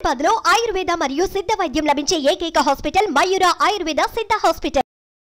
పదిలో ఆయుర్వేద మరియు సిద్ధ వైద్యం లభించే ఏకైక హాస్పిటల్ మయూర ఆయుర్వేద సిద్ధ హాస్పిటల్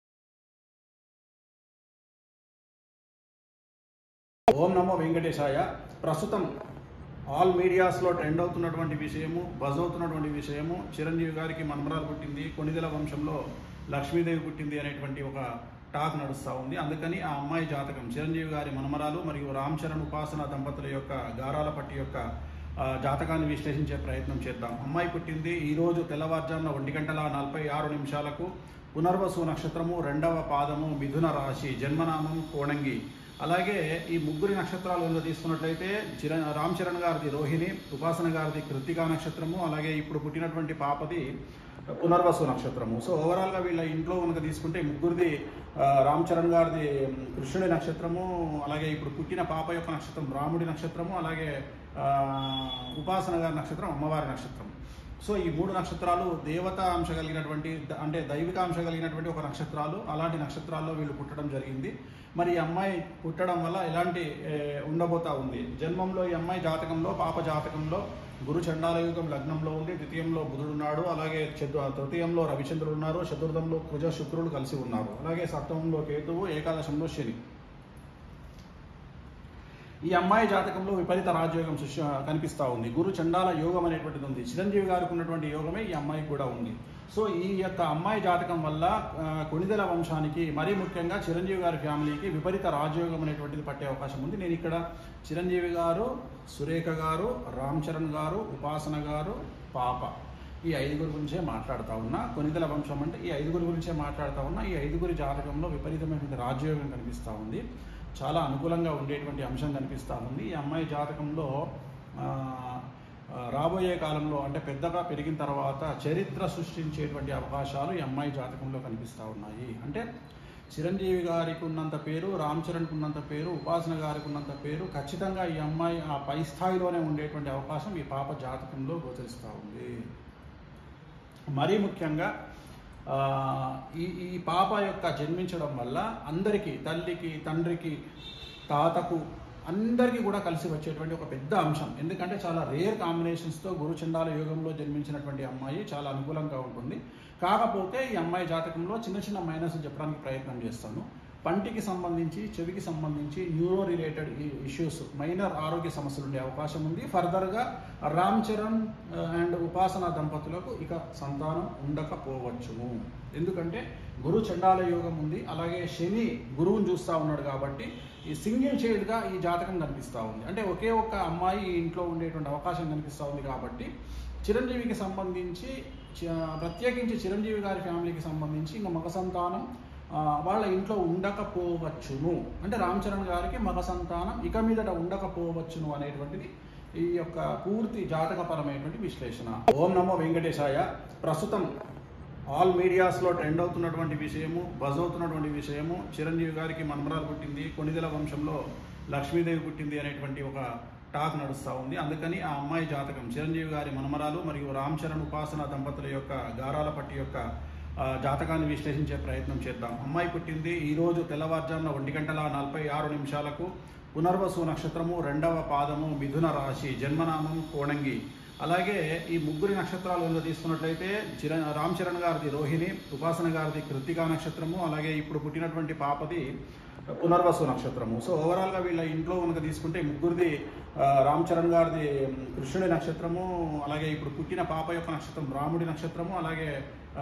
ఓం నమో వెంకటేశాయ ప్రస్తుతం ఆల్ మీడియాస్లో ట్రెండ్ అవుతున్నటువంటి విషయము బజ్ అవుతున్నటువంటి విషయము చిరంజీవి గారికి మనమరాలు పుట్టింది కొణిదెల వంశంలో లక్ష్మీదేవి పుట్టింది అనేటువంటి ఒక టాక్ నడుస్తూ ఉంది అందుకని ఆ అమ్మాయి జాతకం చిరంజీవి గారి మనమరాలు మరియు రామ్ చరణ్ ఉపాసన దంపతుల యొక్క గారాల పట్టి యొక్క ఆ, జాతకాన్ని విశ్లేషించే ప్రయత్నం చేద్దాం అమ్మాయి పుట్టింది ఈరోజు తెల్లవారుజామున ఒంటి గంటల నలభై ఆరు నిమిషాలకు పునర్వసు నక్షత్రము రెండవ పాదము మిథున రాశి జన్మనామం కోణంగి అలాగే ఈ ముగ్గురి నక్షత్రాలు ఏదో తీసుకున్నట్లయితే చిర రామ్ చరణ్ గారిది రోహిణి ఉపాసన గారిది కృతికా నక్షత్రము అలాగే ఇప్పుడు పుట్టినటువంటి పాపది పునర్వసు నక్షత్రము సో ఓవరాల్గా వీళ్ళ ఇంట్లో కనుక తీసుకుంటే ముగ్గురిది ఆ, రామ్ చరణ్ గారిది మ్, కృష్ణుడి నక్షత్రము అలాగే ఇప్పుడు పుట్టిన పాప యొక్క నక్షత్రం రాముడి నక్షత్రము అలాగే ఆ, ఉపాసన గారి నక్షత్రం అమ్మవారి నక్షత్రం సో ఈ మూడు నక్షత్రాలు దేవత అంశ కలిగినటువంటి ద- అంటే దైవిక అంశ కలిగినటువంటి ఒక నక్షత్రాలు అలాంటి నక్షత్రాల్లో వీళ్ళు పుట్టడం జరిగింది మరి ఈ అమ్మాయి పుట్టడం వల్ల ఎలాంటి ఏ, ఉండబోతా ఉంది జన్మంలో ఈ అమ్మాయి జాతకంలో పాప జాతకంలో గురు చండాలయుగం లగ్నంలో ఉంది ద్వితీయంలో బుధుడున్నాడు అలాగే చతు తృతీయంలో రవిచంద్రుడు ఉన్నారు చతుర్థంలో కుజ శుక్రుడు కలిసి ఉన్నారు అలాగే సప్తమంలో కేతువు ఏకాదశంలో శని ఈ అమ్మాయి జాతకంలో విపరీత రాజయోగం సృష్టి కనిపిస్తూ ఉంది గురు చండాల యోగం అనేటువంటిది ఉంది చిరంజీవి గారికి ఉన్నటువంటి యోగమే ఈ అమ్మాయికి కూడా ఉంది సో ఈ యొక్క అమ్మాయి జాతకం వల్ల ఆ, కొణిదెల వంశానికి మరీ ముఖ్యంగా చిరంజీవి గారి ఫ్యామిలీకి విపరీత రాజయోగం అనేటువంటిది పట్టే అవకాశం ఉంది నేను ఇక్కడ చిరంజీవి గారు సురేఖ గారు రామ్ చరణ్ గారు ఉపాసన గారు పాప ఈ ఐదుగురు గురించే మాట్లాడుతూ ఉన్నా కొనిదెల వంశం అంటే ఈ ఐదుగురు గురించే మాట్లాడుతూ ఉన్నా ఈ ఐదుగురి జాతకంలో విపరీతమైనటువంటి రాజయోగం కనిపిస్తూ ఉంది చాలా అనుకూలంగా ఉండేటువంటి అంశం కనిపిస్తూ ఉంది ఈ అమ్మాయి జాతకంలో ఆ, ఆ, రాబోయే కాలంలో అంటే పెద్దగా పెరిగిన తర్వాత చరిత్ర సృష్టించేటువంటి అవకాశాలు ఈ అమ్మాయి జాతకంలో కనిపిస్తూ ఉన్నాయి అంటే చిరంజీవి గారికి ఉన్నంత పేరు రామ్ చరణ్కి ఉన్నంత పేరు ఉపాసన గారికి ఉన్నంత పేరు ఖచ్చితంగా ఈ అమ్మాయి ఆ పై స్థాయిలోనే ఉండేటువంటి అవకాశం ఈ పాప జాతకంలో గోచరిస్తూ ఉంది మరీ ముఖ్యంగా ఆ, ఈ ఈ పాప యొక్క జన్మించడం వల్ల అందరికీ తల్లికి తండ్రికి తాతకు అందరికీ కూడా కలిసి వచ్చేటువంటి ఒక పెద్ద అంశం ఎందుకంటే చాలా రేర్ కాంబినేషన్స్తో గురుచండాల యోగంలో జన్మించినటువంటి అమ్మాయి చాలా అనుకూలంగా ఉంటుంది కాకపోతే ఈ అమ్మాయి జాతకంలో చిన్న చిన్న మైనస్ చెప్పడానికి ప్రయత్నం చేస్తాను పంటికి సంబంధించి చెవికి సంబంధించి న్యూరో రిలేటెడ్ ఇష్యూస్ మైనర్ ఆరోగ్య సమస్యలు ఉండే అవకాశం ఉంది ఫర్దర్గా రామ్ చరణ్ అండ్ ఉపాసన దంపతులకు ఇక సంతానం ఉండకపోవచ్చును ఎందుకంటే గురు చండాల యోగం ఉంది అలాగే శని గురువుని చూస్తూ ఉన్నాడు కాబట్టి ఈ సింగిల్ చైల్డ్గా ఈ జాతకం కనిపిస్తూ ఉంది అంటే ఒకే ఒక్క అమ్మాయి ఈ ఇంట్లో ఉండేటువంటి అవకాశం కనిపిస్తూ ఉంది కాబట్టి చిరంజీవికి సంబంధించి చ- ప్రత్యేకించి చిరంజీవి గారి ఫ్యామిలీకి సంబంధించి ఇంకా మగ సంతానం ఆ, వాళ్ళ ఇంట్లో ఉండకపోవచ్చును అంటే రామ్ చరణ్ గారికి మగ సంతానం ఇక మీదట ఉండకపోవచ్చును అనేటువంటిది ఈ యొక్క పూర్తి జాతకపరమైనటువంటి విశ్లేషణ ఓం నమో వెంకటేశాయ ప్రస్తుతం ఆల్ మీడియాస్లో ట్రెండ్ అవుతున్నటువంటి విషయము బజ్ అవుతున్నటువంటి విషయము చిరంజీవి గారికి మనమరాలు పుట్టింది కొణిదెల వంశంలో లక్ష్మీదేవి పుట్టింది అనేటువంటి ఒక టాక్ నడుస్తూ ఉంది అందుకని ఆ అమ్మాయి జాతకం చిరంజీవి గారి మనమరాలు మరియు రామ్ చరణ్ ఉపాసన దంపతుల యొక్క గారాల పట్టి యొక్క ఆ, జాతకాన్ని విశ్లేషించే ప్రయత్నం చేద్దాం అమ్మాయి పుట్టింది ఈరోజు తెల్లవారుజామున ఒంటి గంటల నలభై ఆరు నిమిషాలకు పునర్వసు నక్షత్రము రెండవ పాదము మిథున రాశి జన్మనామం కోణంగి అలాగే ఈ ముగ్గురి నక్షత్రాలు ఏదో తీసుకున్నట్లయితే చిర రామ్ చరణ్ గారిది రోహిణి ఉపాసన గారిది కృతికా నక్షత్రము అలాగే ఇప్పుడు పుట్టినటువంటి పాపది పునర్వసు నక్షత్రము సో ఓవరాల్గా వీళ్ళ ఇంట్లో కనుక తీసుకుంటే ముగ్గురిది ఆ, రామ్ చరణ్ గారిది మ్, కృష్ణుడి నక్షత్రము అలాగే ఇప్పుడు పుట్టిన పాప యొక్క నక్షత్రం రాముడి నక్షత్రము అలాగే ఆ,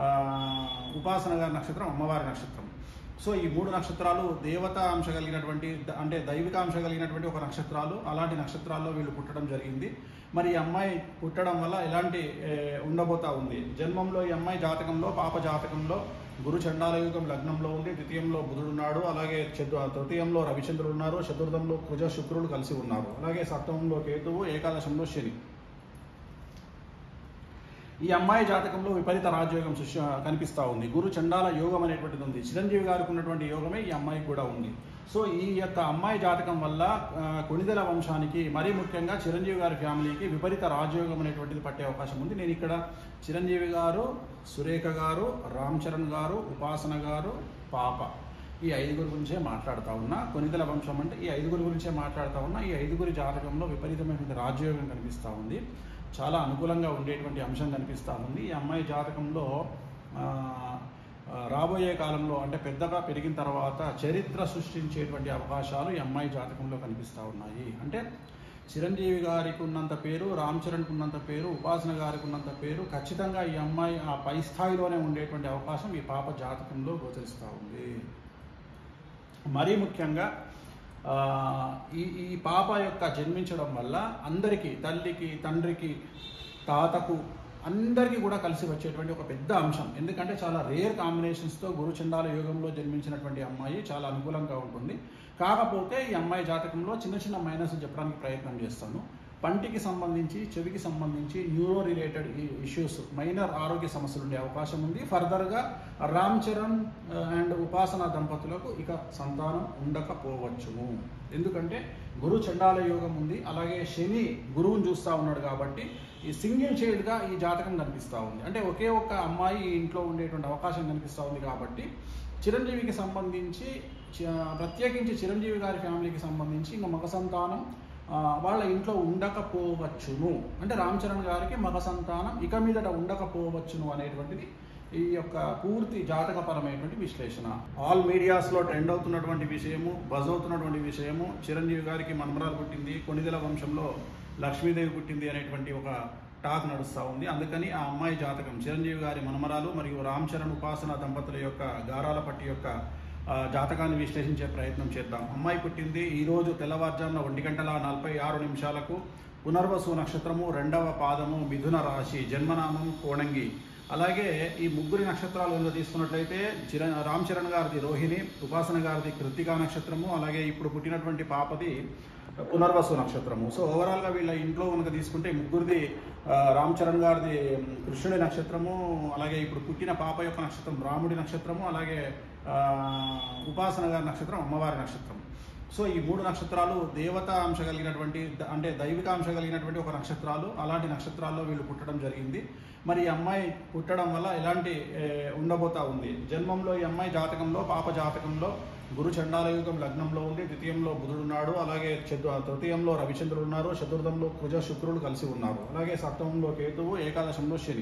ఉపాసన గారి నక్షత్రం అమ్మవారి నక్షత్రం సో ఈ మూడు నక్షత్రాలు దేవత అంశ కలిగినటువంటి ద- అంటే దైవిక అంశ కలిగినటువంటి ఒక నక్షత్రాలు అలాంటి నక్షత్రాల్లో వీళ్ళు పుట్టడం జరిగింది మరి ఈ అమ్మాయి పుట్టడం వల్ల ఎలాంటి ఏ, ఉండబోతా ఉంది జన్మంలో ఈ అమ్మాయి జాతకంలో పాప జాతకంలో గురు చండాలయుగం లగ్నంలో ఉంది ద్వితీయంలో బుధుడున్నాడు అలాగే చతు తృతీయంలో రవిచంద్రుడు ఉన్నారు చతుర్థంలో కుజ శుక్రుడు కలిసి ఉన్నారు అలాగే సప్తమంలో కేతువు ఏకాదశంలో శని ఈ అమ్మాయి జాతకంలో విపరీత రాజయోగం సృష్టి కనిపిస్తూ ఉంది గురు చండాల యోగం అనేటువంటిది ఉంది చిరంజీవి గారికి ఉన్నటువంటి యోగమే ఈ అమ్మాయికి కూడా ఉంది సో ఈ యొక్క అమ్మాయి జాతకం వల్ల ఆ, కొణిదెల వంశానికి మరీ ముఖ్యంగా చిరంజీవి గారి ఫ్యామిలీకి విపరీత రాజయోగం అనేటువంటిది పట్టే అవకాశం ఉంది నేను ఇక్కడ చిరంజీవి గారు సురేఖ గారు రామ్ చరణ్ గారు ఉపాసన గారు పాప ఈ ఐదుగురు గురించే మాట్లాడుతూ ఉన్నా కొనిదెల వంశం అంటే ఈ ఐదుగురు గురించే మాట్లాడుతూ ఉన్నా ఈ ఐదుగురి జాతకంలో విపరీతమైనటువంటి రాజయోగం కనిపిస్తూ ఉంది చాలా అనుకూలంగా ఉండేటువంటి అంశం కనిపిస్తూ ఉంది ఈ అమ్మాయి జాతకంలో ఆ, ఆ, రాబోయే కాలంలో అంటే పెద్దగా పెరిగిన తర్వాత చరిత్ర సృష్టించేటువంటి అవకాశాలు ఈ అమ్మాయి జాతకంలో కనిపిస్తూ ఉన్నాయి అంటే చిరంజీవి గారికి ఉన్నంత పేరు రామ్ చరణ్కి ఉన్నంత పేరు ఉపాసన గారికి ఉన్నంత పేరు ఖచ్చితంగా ఈ అమ్మాయి ఆ పై స్థాయిలోనే ఉండేటువంటి అవకాశం ఈ పాప జాతకంలో గోచరిస్తూ ఉంది మరీ ముఖ్యంగా ఆ, ఈ ఈ పాప యొక్క జన్మించడం వల్ల అందరికీ తల్లికి తండ్రికి తాతకు అందరికీ కూడా కలిసి వచ్చేటువంటి ఒక పెద్ద అంశం ఎందుకంటే చాలా రేర్ కాంబినేషన్స్తో గురుచండాల యోగంలో జన్మించినటువంటి అమ్మాయి చాలా అనుకూలంగా ఉంటుంది కాకపోతే ఈ అమ్మాయి జాతకంలో చిన్న చిన్న మైనస్ చెప్పడానికి ప్రయత్నం చేస్తాను పంటికి సంబంధించి చెవికి సంబంధించి న్యూరో రిలేటెడ్ ఇష్యూస్ మైనర్ ఆరోగ్య సమస్యలు ఉండే అవకాశం ఉంది ఫర్దర్గా రామ్ చరణ్ అండ్ ఉపాసన దంపతులకు ఇక సంతానం ఉండకపోవచ్చును ఎందుకంటే గురు చండాల యోగం ఉంది అలాగే శని గురువుని చూస్తూ ఉన్నాడు కాబట్టి ఈ సింగిల్ చైల్డ్గా ఈ జాతకం కనిపిస్తూ ఉంది అంటే ఒకే ఒక్క అమ్మాయి ఈ ఇంట్లో ఉండేటువంటి అవకాశం కనిపిస్తూ ఉంది కాబట్టి చిరంజీవికి సంబంధించి చ- ప్రత్యేకించి చిరంజీవి గారి ఫ్యామిలీకి సంబంధించి ఇంకా మగ సంతానం ఆ, వాళ్ళ ఇంట్లో ఉండకపోవచ్చును అంటే రామ్ చరణ్ గారికి మగ సంతానం ఇక మీదట ఉండకపోవచ్చును అనేటువంటిది ఈ యొక్క పూర్తి జాతకపరమైనటువంటి విశ్లేషణ ఆల్ మీడియాస్లో ట్రెండ్ అవుతున్నటువంటి విషయము బజ్ అవుతున్నటువంటి విషయము చిరంజీవి గారికి మన్మరాలు పుట్టింది కొణిదెల వంశంలో లక్ష్మీదేవి పుట్టింది అనేటువంటి ఒక టాక్ నడుస్తూ ఉంది అందుకని ఆ అమ్మాయి జాతకం చిరంజీవి గారి మనమరాలు మరియు రామ్ చరణ్ ఉపాసన దంపతుల యొక్క గారాల పట్టి యొక్క ఆ, జాతకాన్ని విశ్లేషించే ప్రయత్నం చేద్దాం అమ్మాయి పుట్టింది ఈరోజు తెల్లవారుజామున ఒంటి గంటల నలభై ఆరు నిమిషాలకు పునర్వసు నక్షత్రము రెండవ పాదము మిథున రాశి జన్మనామం కోణంగి అలాగే ఈ ముగ్గురి నక్షత్రాలు కనుక తీసుకున్నట్లయితే చిర రామ్ చరణ్ గారిది రోహిణి ఉపాసన గారిది కృతికా నక్షత్రము అలాగే ఇప్పుడు పుట్టినటువంటి పాపది పునర్వసు నక్షత్రము సో ఓవరాల్గా వీళ్ళ ఇంట్లో కనుక తీసుకుంటే ఈ ముగ్గురిది ఆ, రామ్ చరణ్ గారిది మ్, కృష్ణుడి నక్షత్రము అలాగే ఇప్పుడు పుట్టిన పాప యొక్క నక్షత్రం రాముడి నక్షత్రము అలాగే ఆ, ఉపాసన గారి నక్షత్రం అమ్మవారి నక్షత్రం సో ఈ మూడు నక్షత్రాలు దేవతా అంశ కలిగినటువంటి ద- అంటే దైవిక అంశ కలిగినటువంటి ఒక నక్షత్రాలు అలాంటి నక్షత్రాల్లో వీళ్ళు పుట్టడం జరిగింది మరి ఈ అమ్మాయి పుట్టడం వల్ల ఎలాంటి ఏ, ఉండబోతా ఉంది జన్మంలో ఈ అమ్మాయి జాతకంలో పాప జాతకంలో గురు చండాల యుగం లగ్నంలో ఉంది ద్వితీయంలో బుధుడు ఉన్నాడు అలాగే చతు తృతీయంలో రవిచంద్రుడు ఉన్నారు చతుర్థంలో కుజ శుక్రుడు కలిసి ఉన్నారు అలాగే సప్తమంలో కేతువు ఏకాదశంలో శని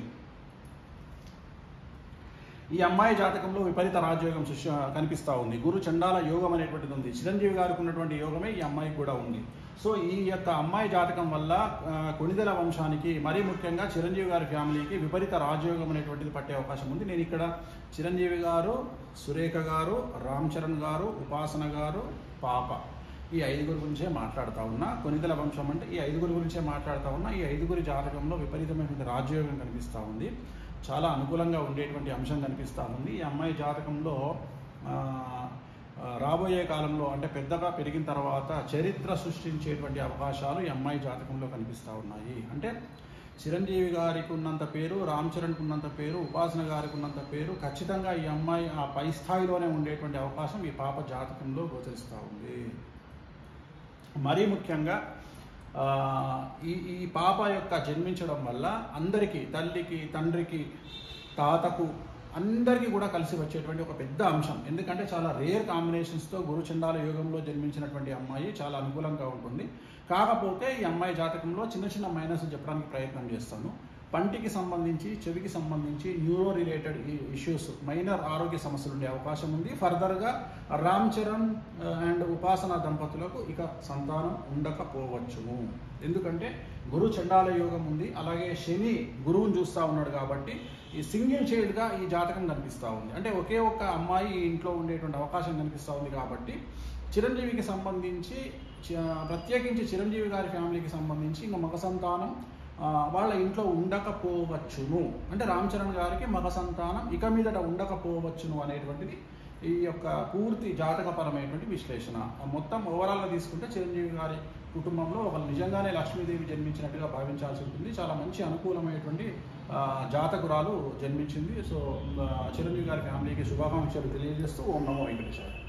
ఈ అమ్మాయి జాతకంలో విపరీత రాజయోగం సృష్టి కనిపిస్తూ ఉంది గురు చండాల యోగం అనేటువంటిది ఉంది చిరంజీవి గారికి ఉన్నటువంటి యోగమే ఈ అమ్మాయికి కూడా ఉంది సో ఈ యొక్క అమ్మాయి జాతకం వల్ల ఆ, కొణిదెల వంశానికి మరీ ముఖ్యంగా చిరంజీవి గారి ఫ్యామిలీకి విపరీత రాజయోగం అనేటువంటిది పట్టే అవకాశం ఉంది నేను ఇక్కడ చిరంజీవి గారు సురేఖ గారు రామ్ చరణ్ గారు ఉపాసన గారు పాప ఈ ఐదుగురు గురించే మాట్లాడుతూ ఉన్నా కొనిదెల వంశం అంటే ఈ ఐదుగురు గురించే మాట్లాడుతూ ఉన్నా ఈ ఐదుగురి జాతకంలో విపరీతమైనటువంటి రాజయోగం కనిపిస్తూ ఉంది చాలా అనుకూలంగా ఉండేటువంటి అంశం కనిపిస్తూ ఉంది ఈ అమ్మాయి జాతకంలో ఆ, ఆ, రాబోయే కాలంలో అంటే పెద్దగా పెరిగిన తర్వాత చరిత్ర సృష్టించేటువంటి అవకాశాలు ఈ అమ్మాయి జాతకంలో కనిపిస్తూ ఉన్నాయి అంటే చిరంజీవి గారికి ఉన్నంత పేరు రామ్ చరణ్కి ఉన్నంత పేరు ఉపాసన గారికి ఉన్నంత పేరు ఖచ్చితంగా ఈ అమ్మాయి ఆ పై స్థాయిలోనే ఉండేటువంటి అవకాశం ఈ పాప జాతకంలో గోచరిస్తూ ఉంది మరీ ముఖ్యంగా ఆ, ఈ ఈ పాప యొక్క జన్మించడం వల్ల అందరికీ తల్లికి తండ్రికి తాతకు అందరికీ కూడా కలిసి వచ్చేటువంటి ఒక పెద్ద అంశం ఎందుకంటే చాలా రేర్ కాంబినేషన్స్తో గురుచండాల యోగంలో జన్మించినటువంటి అమ్మాయి చాలా అనుకూలంగా ఉంటుంది కాకపోతే ఈ అమ్మాయి జాతకంలో చిన్న చిన్న మైనస్ చెప్పడానికి ప్రయత్నం చేస్తాను పంటికి సంబంధించి చెవికి సంబంధించి న్యూరో రిలేటెడ్ ఇష్యూస్ మైనర్ ఆరోగ్య సమస్యలు ఉండే అవకాశం ఉంది ఫర్దర్గా రామ్ చరణ్ అండ్ ఉపాసన దంపతులకు ఇక సంతానం ఉండకపోవచ్చును ఎందుకంటే గురు చండాల యోగం ఉంది అలాగే శని గురువుని చూస్తూ ఉన్నాడు కాబట్టి ఈ సింగిల్ చైల్డ్గా ఈ జాతకం కనిపిస్తూ ఉంది అంటే ఒకే ఒక్క అమ్మాయి ఈ ఇంట్లో ఉండేటువంటి అవకాశం కనిపిస్తూ ఉంది కాబట్టి చిరంజీవికి సంబంధించి చ- ప్రత్యేకించి చిరంజీవి గారి ఫ్యామిలీకి సంబంధించి ఇంకా మగ సంతానం ఆ, వాళ్ళ ఇంట్లో ఉండకపోవచ్చును అంటే రామ్ చరణ్ గారికి మగ సంతానం ఇక మీదట ఉండకపోవచ్చును అనేటువంటిది ఈ యొక్క పూర్తి జాతకపరమైనటువంటి విశ్లేషణ మొత్తం ఓవరాల్గా తీసుకుంటే చిరంజీవి గారి కుటుంబంలో వాళ్ళు నిజంగానే లక్ష్మీదేవి జన్మించినట్టుగా భావించాల్సి ఉంటుంది చాలా మంచి అనుకూలమైనటువంటి ఆ, జాతకురాలు జన్మించింది సో ఆ, చిరంజీవి గారి ఫ్యామిలీకి శుభాకాంక్షలు తెలియజేస్తూ ఓం నమో వెంకటేశ్వర